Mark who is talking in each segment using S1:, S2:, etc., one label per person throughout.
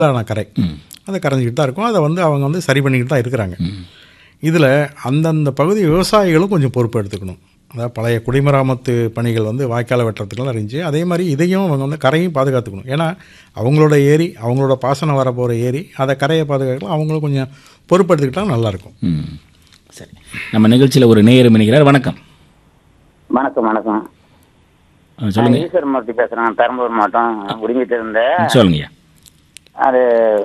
S1: சாதாரண கரை அதை கரைஞ்சிக்கிட்டு தான் இருக்கும் அதை வந்து அவங்க வந்து சரி பண்ணிக்கிட்டு தான் இருக்கிறாங்க இதில் அந்தந்த பகுதி விவசாயிகளும் கொஞ்சம் பொறுப்பு எடுத்துக்கணும் அதாவது பழைய குடிமராமத்து பணிகள் வந்து வாய்க்காலை வெட்டுறதுக்கெல்லாம் இருந்துச்சு அதே மாதிரி இதையும் அவங்க வந்து கரையும் பாதுகாத்துக்கணும் ஏன்னா அவங்களோட ஏரி அவங்களோட பாசனம் வர போகிற ஏரி அதை கரையை பாதுகாக்கலாம் அவங்களும் கொஞ்சம் பொறுப்பெடுத்துக்கிட்டா நல்லாயிருக்கும்
S2: ம் சரி நம்ம நிகழ்ச்சியில் ஒரு நேயர் இணைகிறார் வணக்கம்
S3: வணக்கம் வணக்கம்
S2: ஆ, சொல்லுங்க
S3: நான் ஈஸ்வரமூர்த்தி பேசுறேன் பெரம்பலூர் மாவட்டம் உடுங்கிட்டு இருந்தேன்
S2: சொல்லுங்கய்யா
S3: அது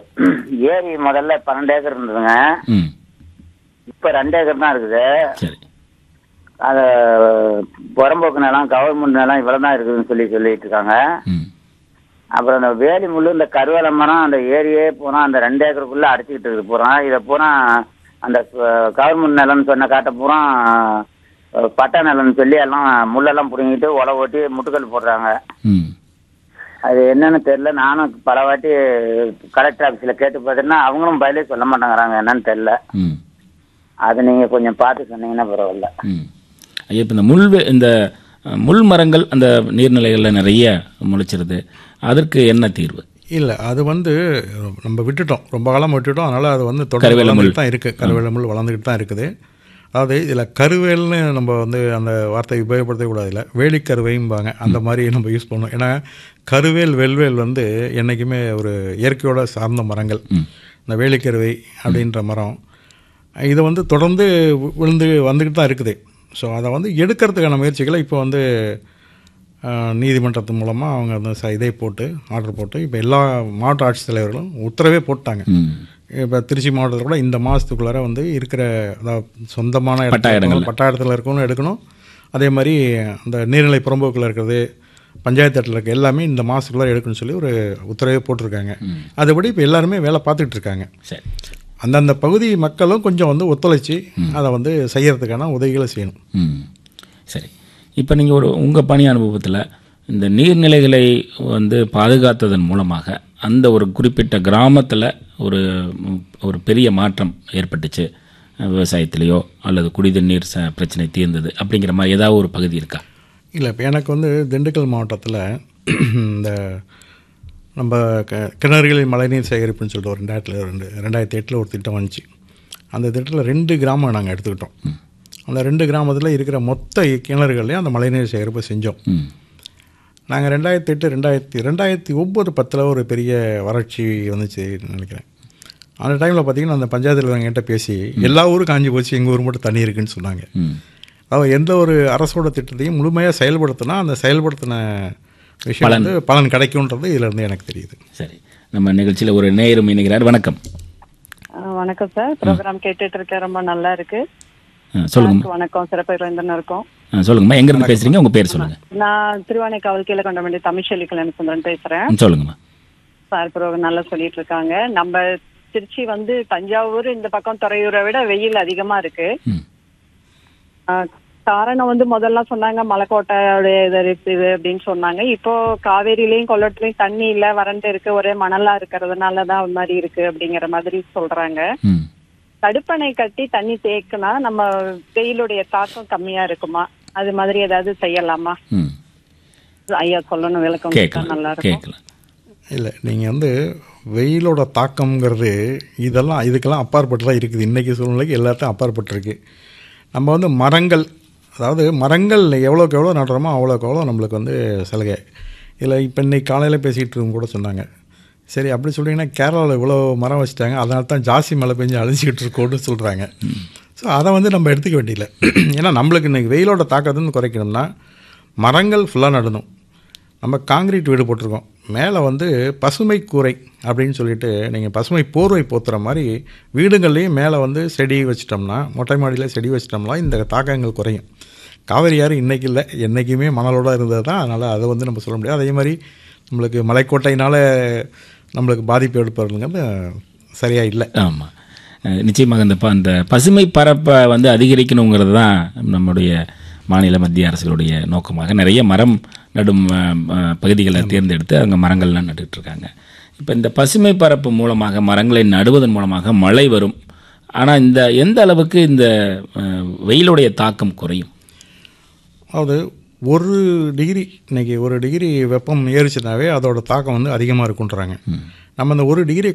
S3: ஏரி முதல்ல பன்னெண்டு ஏக்கர் இருந்ததுங்க
S2: ம்
S3: இப்ப ரெண்டு ஏக்கர் தான் இருக்குது
S2: சரி
S3: அது புறம்போக்கு நிலம் கவர்மெண்ட் நிலம் இவ்வளவு தான் இருக்குதுன்னு சொல்லி சொல்லிட்டு இருக்காங்க
S2: ம்
S3: அப்புறம் அந்த வேலி முள்ளு இந்த கருவேல மரம் அந்த ஏரியே பூரா அந்த ரெண்டு ஏக்கருக்குள்ள அடிச்சுக்கிட்டு இருக்குது பூரா இதை பூரா அந்த கவர்மெண்ட் நிலம்னு சொன்ன காட்ட பூரா அஹ், பட்டா நிலம்னு சொல்லி எல்லாம் முள்ளெல்லாம் பிடுங்கிட்டு உழவு ஓட்டி முட்டுக்கல் போடுறாங்க
S2: ம்
S3: அது என்னன்னு தெரியல நானும் பல வாட்டி கலெக்டர் ஆஃபீஸில் கேட்டு பார்த்தேன்னா அவங்களும் பதிலே சொல்ல மாட்டேங்கிறாங்க என்னன்னு தெரியல
S2: ம்
S3: அது நீங்கள் கொஞ்சம் பார்த்து சொன்னீங்கன்னா பரவாயில்ல
S2: ம் ஐயா இப்போ இந்த முள் வே- இந்த அஹ், முள் மரங்கள் அந்த நீர்நிலைகளில் நிறைய முளைச்சிருது அதற்கு என்ன தீர்வு
S1: இல்லை அது வந்து நம்ம விட்டுட்டோம் ரொம்ப காலம் விட்டுட்டோம் அதனால் அது வந்து தொடர்ந்து
S2: கருவேல முள்.
S1: வளர்ந்துட்டு தான் இருக்குது கருவேல முள் வளர்ந்துக்கிட்டு தான் இருக்குது அதாவது இதில் கருவேல்னு நம்ம வந்து அந்த வார்த்தையை உபயோகப்படுத்தக்கூடாது இல்லை வேலிக்கருவைம்பாங்க அந்த மாதிரி நம்ம யூஸ் பண்ணணும் ஏன்னா கருவேல் வெல்வேல் வந்து என்றைக்குமே ஒரு இயற்கையோட சார்ந்த மரங்கள் இந்த வேலிக்கருவை அப்படின்ற மரம் இது வந்து தொடர்ந்து வி- விழுந்து வந்துக்கிட்டு தான் இருக்குது ஸோ அதை வந்து எடுக்கிறதுக்கான முயற்சிகளை இப்போ வந்து அஹ், நீதிமன்றத்து மூலமாக அவங்க அந்த ச- இதை போட்டு ஆர்டர் போட்டு இப்போ எல்லா மாவட்ட ஆட்சித்தலைவர்களும் உத்தரவே போட்டாங்க
S2: ம்
S1: இப்போ திருச்சி மாவட்டத்தில் கூட இந்த மாதத்துக்குள்ளார வந்து இருக்கிற அதாவது சொந்தமான இடத்துல
S2: பட்டா இடங்கள்ல.
S1: இருக்கணும், பட்டா இடத்துல இருக்கணும் எடுக்கணும் அதே மாதிரி அந்த நீர்நிலை புறம்போக்கில் இருக்கிறது பஞ்சாயத்து இடத்துல இருக்க எல்லாமே இந்த மாதத்துக்குள்ளார எடுக்கணும்னு சொல்லி ஒரு உத்தரவே போட்டிருக்காங்க அதுபடி இப்போ எல்லாருமே வேலை பார்த்துக்கிட்டு இருக்காங்க
S2: சரி
S1: அந்தந்த பகுதி மக்களும் கொஞ்சம் வந்து ஒத்துழைச்சி அதை வந்து செய்யறதுக்கான உதவிகளை செய்யணும்
S2: ம் சரி இப்போ நீங்கள் ஒரு உங்கள் பணி அனுபவத்தில் இந்த நீர்நிலைகளை வந்து பாதுகாத்ததன் மூலமாக அந்த ஒரு குறிப்பிட்ட கிராமத்தில் ஒரு ம், ஒரு பெரிய மாற்றம் ஏற்பட்டுச்சு அஹ், விவசாயத்திலேயோ அல்லது குடிதண்ணீர் ச பிரச்சனை தீர்ந்தது அப்படிங்கிற மாதிரி ஏதாவது ஒரு பகுதி இருக்கா
S1: இல்லை இப்போ எனக்கு வந்து திண்டுக்கல் மாவட்டத்தில் இந்த நம்ம க கிணறுகளில் மழைநீர் சேகரிப்புன்னு சொல்லிட்டு ஒரு ரெண்டாயிரத்தில் ரெண்டு ரெண்டாயிரத்தி எட்டில் ஒரு திட்டம் வந்துச்சு அந்த திட்டத்தில் ரெண்டு கிராமம் நாங்கள் எடுத்துக்கிட்டோம் அந்த ரெண்டு கிராமத்தில் இருக்கிற மொத்த கிணறுகள்லையும் அந்த மழைநீர் சேகரிப்பை செஞ்சோம்
S2: ம்
S1: நாங்கள் ரெண்டாயிரத்தி எட்டு ரெண்டாயிரத்தி ரெண்டாயிரத்தி ஒம்பது பத்தில் ஒரு பெரிய வறட்சி வந்துச்சு நினைக்கிறேன் அந்த டைமில் பார்த்தீங்கன்னா அந்த பஞ்சாயத்தில் என்கிட்ட பேசி எல்லா ஊரும் காஞ்சி போச்சு எங்கள் ஊர் மட்டும் தண்ணி இருக்குன்னு சொன்னாங்க
S2: ம்
S1: அதாவது எந்த ஒரு அரசோட திட்டத்தையும் முழுமையாக செயல்படுத்தினா அந்த செயல்படுத்தின விஷயம் வந்து பலன் கிடைக்கும்ன்றது இதுல இருந்து எனக்கு தெரியுது
S2: சரி நம்ம நிகழ்ச்சியில் ஒரு நேயரும் இணைகிறார் வணக்கம்
S4: ஆ, வணக்கம் சார் ப்ரோக்ராம் கேட்டுட்டு இருக்கேன் ரொம்ப நல்லா இருக்கு
S2: ஆ, சொல்லுங்கம்மா
S4: சாருக்கு வணக்கம் சிறப்பு விருந்தினருக்கும்
S2: ஆ, சொல்லுங்கம்மா எங்கேருந்து பேசுகிறீங்க உங்கள் பேர் சொல்லுங்கள்
S4: நான் திருவானைக்காவல் கீழே கொண்ட வேண்டிய தமிழ்ச்செல்வி கல்யாணசுந்தரன் பேசுறேன்
S2: ம், சொல்லுங்கம்மா
S4: சார் ப்ரோக்ராம் நல்லா சொல்லிட்டு இருக்காங்க நம்ம திருச்சி வந்து தஞ்சாவூர் இந்த பக்கம் துறையூரை விட வெயில் அதிகமா இருக்கு
S2: ம்
S4: ஆ, காரணம் வந்து முதல்ல சொன்னாங்க மலைக்கோட்டையோடைய இது இருக்குது அப்படின்னு சொன்னாங்க இப்போ காவேரியிலயும் கொள்ளத்துலயும் தண்ணி இல்ல வறண்டு இருக்கு ஒரே மணலா இருக்கிறதுனால தான் அது மாதிரி இருக்கு அப்படிங்கிற மாதிரி சொல்றாங்க
S2: ம்
S4: தடுப்பணை கட்டி தண்ணி தேக்குனா நம்ம வெயிலுடைய தாக்கம் கம்மியா இருக்குமா அது மாதிரி ஏதாவது செய்யலாமா
S2: ம்
S4: ஐயா சொல்லணும் விளக்கம் கொடுத்தா
S2: கேட்கலாம்
S4: நல்லா இருக்கும்
S2: கேட்கலாம்
S1: இல்லை நீங்கள் வந்து வெயிலோட தாக்கம்ங்கிறது இதெல்லாம் இதுக்கெல்லாம் அப்பாற்பட்டு தான் இருக்குது இன்றைக்கி சூழ்நிலைக்கு எல்லாத்தையும் அப்பாற்பட்டிருக்கு நம்ம வந்து மரங்கள் அதாவது மரங்கள் எவ்வளோக்கு எவ்வளோ நடுறோமோ அவ்வளோக்கு எவ்வளோ நம்மளுக்கு வந்து சலுகை இதில் இப்போ இன்னைக்கு காலையில் பேசிகிட்டு இருக்கும் கூட சொன்னாங்க சரி அப்படி சொல்லிங்கன்னா கேரளாவில் இவ்வளோ மரம் வச்சுட்டாங்க அதனால தான் ஜாஸ்தி மழை பெஞ்சு அழிஞ்சிக்கிட்டு இருக்கோன்னு சொல்கிறாங்க ஸோ அதை வந்து நம்ம எடுத்துக்க வேண்டியதில்லை ஏன்னா நம்மளுக்கு இன்றைக்கி வெயிலோட தாக்கத்துன்னு குறைக்கணும்னா மரங்கள் ஃபுல்லாக நடணும் நம்ம காங்கிரீட் வீடு போட்டிருக்கோம் மேலே வந்து பசுமை கூரை அப்படின்னு சொல்லிட்டு நீங்கள் பசுமை போர்வை போத்துற மாதிரி வீடுகள்லேயும் மேலே வந்து செடி வச்சிட்டோம்னா மொட்டை மாடியில் செடி வச்சிட்டோம்னா இந்த தாக்கங்கள் குறையும் காவிரி ஆறு இன்றைக்கி இல்லை என்றைக்குமே மணலோட இருந்தது தான் அதனால் அதை வந்து நம்ம சொல்ல முடியாது அதே மாதிரி நம்மளுக்கு மலைக்கோட்டையினால் நம்மளுக்கு பாதிப்பு ஏற்படுறதுங்கிறது சரியாக இல்லை
S2: ஆமாம் நிச்சயமாக இந்த ப அந்த பசுமை பரப்பை வந்து அதிகரிக்கணுங்கிறது தான் நம்முடைய மாநில மத்திய அரசுகளுடைய நோக்கமாக நிறைய மரம் நடும் அஹ், அஹ், பகுதிகளை தேர்ந்தெடுத்து அங்கே மரங்கள்லாம் நட்டுட்டு இருக்காங்க இப்போ இந்த பசுமை பரப்பு மூலமாக மரங்களை நடுவதன் மூலமாக மழை வரும் ஆனால் இந்த எந்த அளவுக்கு இந்த அஹ், வெயிலுடைய தாக்கம் குறையும்
S1: அதாவது ஒரு டிகிரி இன்னைக்கு ஒரு டிகிரி வெப்பம் ஏறிச்சுனாவே அதோட தாக்கம் வந்து அதிகமாக இருக்குன்றாங்க நம்ம இந்த ஒரு டிகிரி